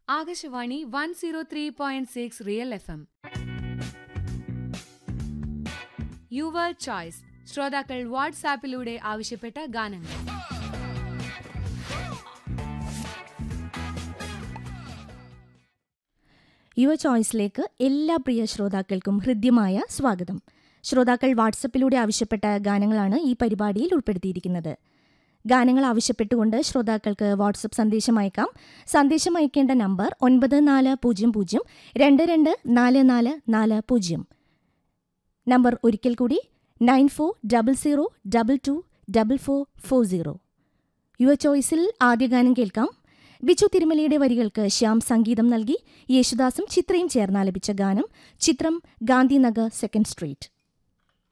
Akashvani one zero three point six Real F M your choice ശ്രോതാക്കൾ വാട്സാപ്പിലൂടെ ആവശ്യപ്പെട്ട ഗാനങ്ങൾ യുവ ചോയ്സിലേക്ക് എല്ലാ പ്രിയ ശ്രോതാക്കൾക്കും ഹൃദ്യമായ സ്വാഗതം ശ്രോതാക്കൾ വാട്സപ്പിലൂടെ ആവശ്യപ്പെട്ട ഗാനങ്ങളാണ് ഈ പരിപാടിയിൽ ഉൾപ്പെടുത്തിയിരിക്കുന്നത് ഗാനങ്ങൾ ആവശ്യപ്പെട്ടുകൊണ്ട് ശ്രോതാക്കൾക്ക് വാട്സപ്പ് സന്ദേശം അയക്കാം സന്ദേശം അയക്കേണ്ട നമ്പർ ഒൻപത് നാല് പൂജ്യം പൂജ്യം രണ്ട് രണ്ട് നാല് നാല് നാല് പൂജ്യം നമ്പർ ഒരിക്കൽ കൂടി nine four double zero double two double four four zero Yuva ചോയ്സിൽ ആദ്യ ഗാനം കേൾക്കാം ബിജു തിരുമലയുടെ വരികൾക്ക് ശ്യാം സംഗീതം നൽകി യേശുദാസും ചിത്രയും ചേർന്നാലപിച്ച ഗാനം ചിത്രം ഗാന്ധിനഗർ സെക്കൻഡ് സ്ട്രീറ്റ്